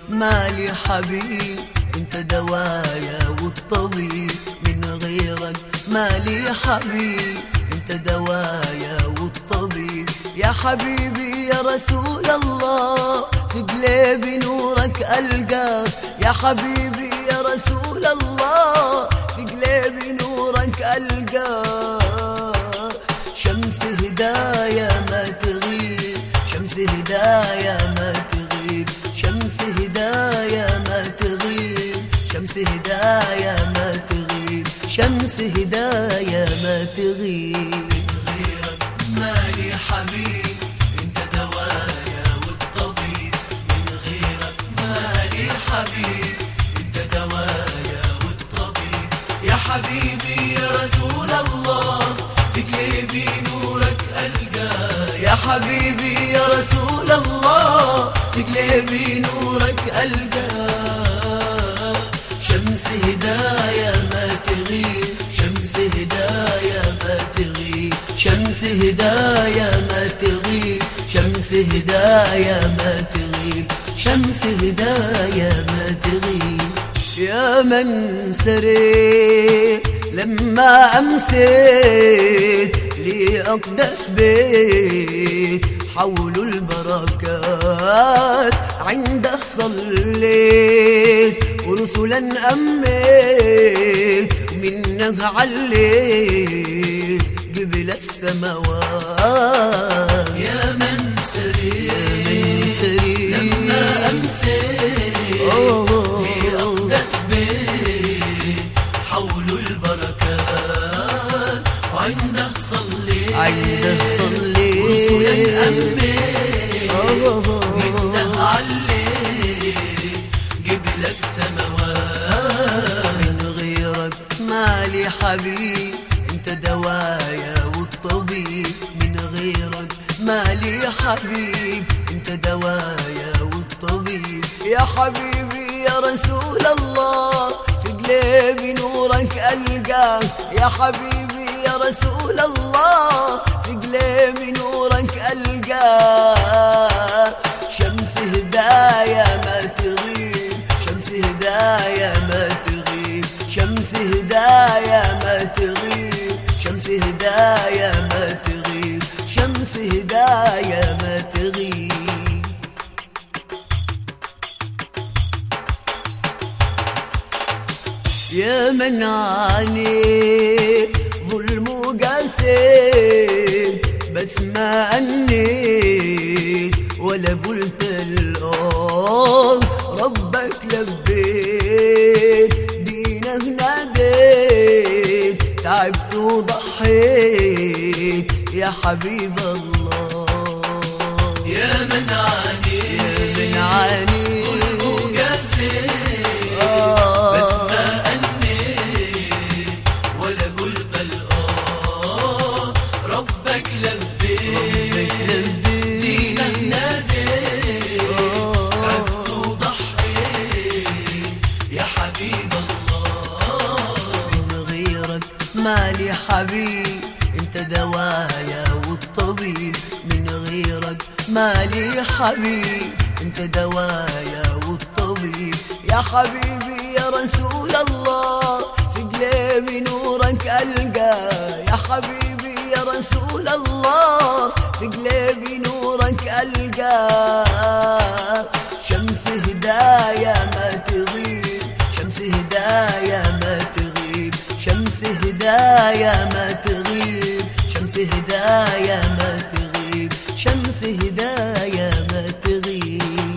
مالي حبيب انت دوايا والطبيب من غيرك مالي حبيب انت دوايا والطبيب يا حبيبي يا رسول الله في قلبي نورك ألقاك يا حبيبي يا رسول الله في قلبي نورك ألقاك شمس هدايا ما تغيب شمس هدايا ما تغيب شمس هدايا ما تغيب شمس هدايا ما تغيب شمس هدايا ما تغيب غيرك مالي حبيب انت دوايا والطبيب من غيرك مالي حبيب انت دوايا والطبيب يا حبيبي يا رسول الله في قلبي نورك ألقى يا حبيبي يا رسول الله في قلبي نورك ألقى شمس هدايا ما تغيب شمس هدايا ما تغيب شمس هدايا ما تغيب شمس هدايا ما تغيب شمس هدايا ما تغيب يا من سريت لما أمسيت لأقدس بيت حول البركات عنده صليت ورسلا أميت منه عليت قبل السماوات يا من سرير من سرير لما أمسيت أوه. بأقدس بيت حول البركات وعنده صليت عنده صليت ورسلا أميت أوه. منه عليت قبل السماوات من غيرك مالي حبيب انت دوايا والطبيب من غيرك مالي حبيب انت دوايا والطبيب يا حبيبي يا رسول الله في قلبي نورك ألقاك يا حبيبي يا رسول الله في قلبي نورك ألقاك شمس هدايا ما تغيب شمس هدايا ما تغيب شمس هدايا ما تغيب شمس هدايا ما تغيب شمس هدايا ما تغيب يا من عانيت ظلم وقاسيت بس ما أنيت ولا قلت الآه ربك لبيت دينه ناديت تعبت وضحيت يا حبيب الله يا من عانيت من عانيت ظلم وقاسيت آه. بس ما أنيت ولا قلت الآه ربك لبيت دينك ناديت تعبت وضحيت يا حبيب الله من غيرك مالي حبيب انت دوايا والطبيب من غيرك مالي حبيب انت دوايا والطبيب يا حبيبي يا رسول الله في قلبي نورك ألقى يا حبيبي يا رسول الله في قلبي نورك ألقى شمس هدايا ما تغيب شمس هدايا ما تغيب شمس هدايا ما تغيب شمس هدايا ما تغيب شمس هدايا ما تغيب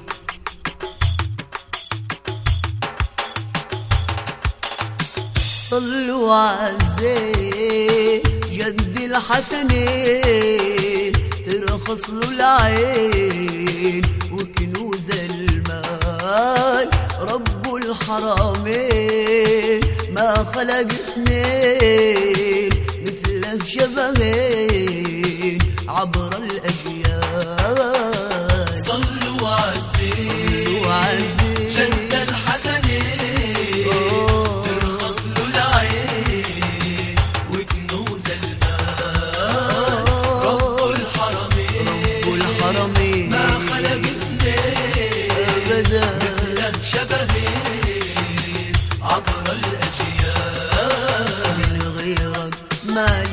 صلوا عالزين جد الحسنين ترخص له العين وكنوز المال رب الحرمين ما خلق اثنين مثله شبهين عبر الأجيال صلوا عزيز وعزيز جد الحسنين أوه. ترخص له العين وكنوز المال رب الحرمين والحرمين ما خلق اثنين أبدا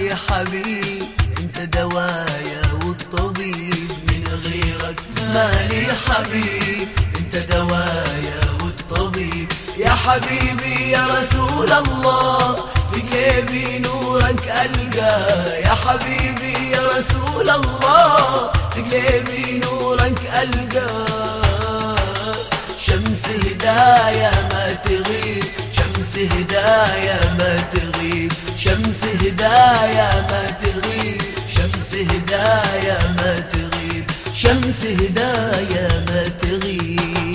لي حبيب انت دوايا والطبيب من غيرك ما لي حبيب انت دوايا والطبيب يا حبيبي يا رسول الله في قلبي نورك ألقى يا حبيبي يا رسول الله في قلبي نورك ألقى شمس هدايا ما تغيب شمس هدايا ما تغيب شمس هدايا ما تغيب شمس هدايا ما تغيب شمس هدايا ما تغيب